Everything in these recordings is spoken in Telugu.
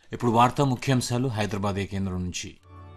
ఇప్పుడు వార్తా ముఖ్యాంశాలు హైదరాబాద్ ఏ కేంద్రం నుంచి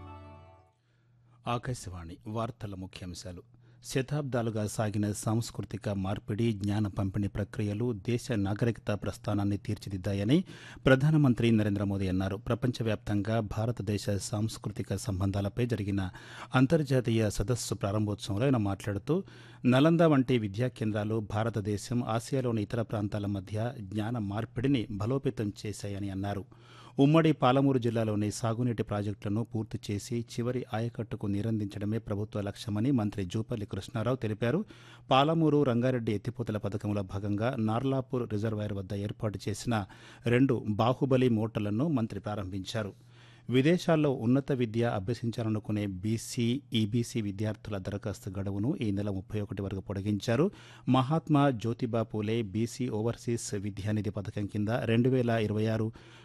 ఆకాశవాణి వార్తల ముఖ్యాంశాలు శతాబ్దాలుగా సాగిన సాంస్కృతిక మార్పిడి జ్ఞాన పంపిణీ ప్రక్రియలు దేశ నాగరికత ప్రస్థానాన్ని తీర్చిదిద్దాయని ప్రధానమంత్రి నరేంద్ర మోదీ అన్నారు ప్రపంచవ్యాప్తంగా భారతదేశ సాంస్కృతిక సంబంధాలపై జరిగిన అంతర్జాతీయ సదస్సు ప్రారంభోత్సవంలో ఆయన మాట్లాడుతూ నలంద వంటి విద్యా కేంద్రాలు భారతదేశం ఆసియాలోని ఇతర ప్రాంతాల మధ్య జ్ఞాన మార్పిడిని బలోపేతం చేశాయని అన్నారు ఉమ్మడి పాలమూరు జిల్లాలోని సాగునీటి ప్రాజెక్టులను పూర్తి చేసి చివరి ఆయకట్టుకు నీరందించడమే ప్రభుత్వ లక్ష్యమని మంత్రి జూపల్లి కృష్ణారావు తెలిపారు పాలమూరు రంగారెడ్డి ఎత్తిపోతల పథకంలో భాగంగా నార్లాపూర్ రిజర్వాయర్ వద్ద ఏర్పాటు చేసిన రెండు బాహుబలి మోటార్లను మంత్రి ప్రారంభించారు విదేశాల్లో ఉన్నత విద్య అభ్యసించాలనుకునే బీసీ ఈబీసీ విద్యార్థుల దరఖాస్తు గడువును ఈ నెల ముప్పై ఒకటి వరకు పొడిగించారు మహాత్మా జ్యోతిబా పూలే బీసీ ఓవర్సీస్ విద్యానిధి పథకం కింద రెండు వేల ఇరవై ఆరు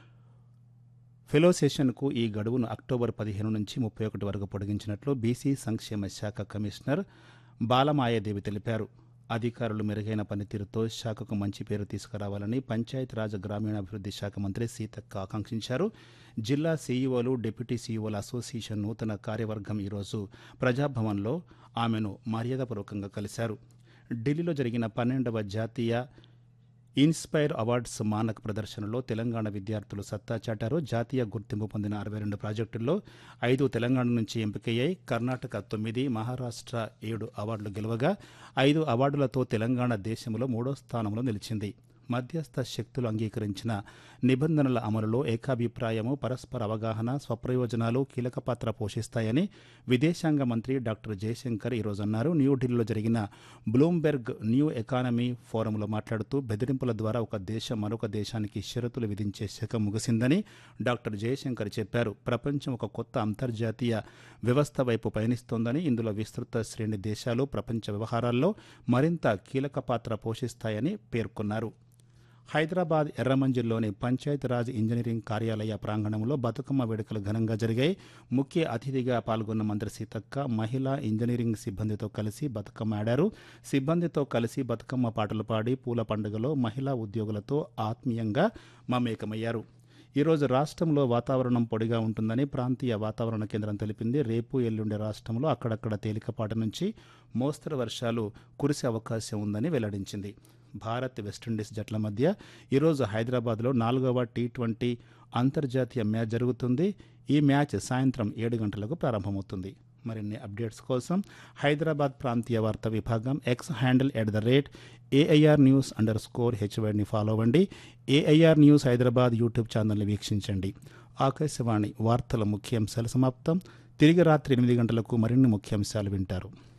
ఫెలో సెషన్కు ఈ గడువును అక్టోబర్ పదిహేను నుంచి ముప్పై ఒకటి వరకు పొడిగించినట్లు బీసీ సంక్షేమ శాఖ కమిషనర్ బాలమాయదేవి తెలిపారు అధికారులు మెరుగైన పనితీరుతో శాఖకు మంచి పేరు తీసుకురావాలని పంచాయతీరాజ్ గ్రామీణాభివృద్ధి శాఖ మంత్రి సీతక్క ఆకాంక్షించారు జిల్లా సీఈఓలు డిప్యూటీ సీఈఓల అసోసియేషన్ నూతన కార్యవర్గం ఈరోజు ప్రజాభవన్లో ఆమెను మర్యాదపూర్వకంగా కలిశారు ఢిల్లీలో జరిగిన పన్నెండవ జాతీయ ఇన్స్పైర్ అవార్డ్స్ మానక్ ప్రదర్శనలో తెలంగాణ విద్యార్థులు సత్తా చాటారు జాతీయ గుర్తింపు పొందిన అరవై రెండు ప్రాజెక్టుల్లో ఐదు తెలంగాణ నుంచి ఎంపికయ్యాయి కర్ణాటక తొమ్మిది మహారాష్ట్ర ఏడు అవార్డులు గెలవగా ఐదు అవార్డులతో తెలంగాణ దేశంలో మూడో స్థానంలో నిలిచింది మధ్యస్థ శక్తులు అంగీకరించిన నిబంధనల అమలులో ఏకాభిప్రాయము పరస్పర అవగాహన స్వప్రయోజనాలు కీలక పాత్ర పోషిస్తాయని విదేశాంగ మంత్రి డాక్టర్ జయశంకర్ ఈరోజు అన్నారు న్యూఢిల్లీలో జరిగిన బ్లూంబెర్గ్ న్యూ ఎకానమీ ఫోరంలో మాట్లాడుతూ బెదిరింపుల ద్వారా ఒక దేశం మరొక దేశానికి షరతులు విధించే శకం ముగిసిందని డాక్టర్ జయశంకర్ చెప్పారు ప్రపంచం ఒక కొత్త అంతర్జాతీయ వ్యవస్థ వైపు పయనిస్తోందని ఇందులో విస్తృత శ్రేణి దేశాలు ప్రపంచ వ్యవహారాల్లో మరింత కీలక పాత్ర పోషిస్తాయని పేర్కొన్నారు హైదరాబాద్ ఎర్రమంజిల్లోని పంచాయతీరాజ్ ఇంజనీరింగ్ కార్యాలయ ప్రాంగణంలో బతుకమ్మ వేడుకలు ఘనంగా జరిగాయి ముఖ్య అతిథిగా పాల్గొన్న మంత్రి సీతక్క మహిళా ఇంజనీరింగ్ సిబ్బందితో కలిసి బతుకమ్మ ఆడారు సిబ్బందితో కలిసి బతుకమ్మ పాటలు పాడి పూల పండుగలో మహిళా ఉద్యోగులతో ఆత్మీయంగా మమేకమయ్యారు ఈరోజు రాష్ట్రంలో వాతావరణం పొడిగా ఉంటుందని ప్రాంతీయ వాతావరణ కేంద్రం తెలిపింది రేపు ఎల్లుండి రాష్ట్రంలో అక్కడక్కడ తేలికపాటి నుంచి మోస్తరు వర్షాలు కురిసే అవకాశం ఉందని వెల్లడించింది భారత్ వెస్టిండీస్ జట్ల మధ్య ఈరోజు హైదరాబాద్లో నాలుగవ టీ ట్వంటీ అంతర్జాతీయ మ్యాచ్ జరుగుతుంది ఈ మ్యాచ్ సాయంత్రం ఏడు గంటలకు ప్రారంభమవుతుంది మరిన్ని అప్డేట్స్ కోసం హైదరాబాద్ ప్రాంతీయ వార్తా విభాగం X handle at the rate AIR news underscore స్కోర్ హెచ్వైడ్ని ఫాలో అవ్వండి ఏఐఆర్ న్యూస్ హైదరాబాద్ యూట్యూబ్ ఛానల్ని వీక్షించండి ఆకాశవాణి వార్తల ముఖ్యాంశాలు సమాప్తం తిరిగి రాత్రి ఎనిమిది గంటలకు మరిన్ని ముఖ్యాంశాలు వింటారు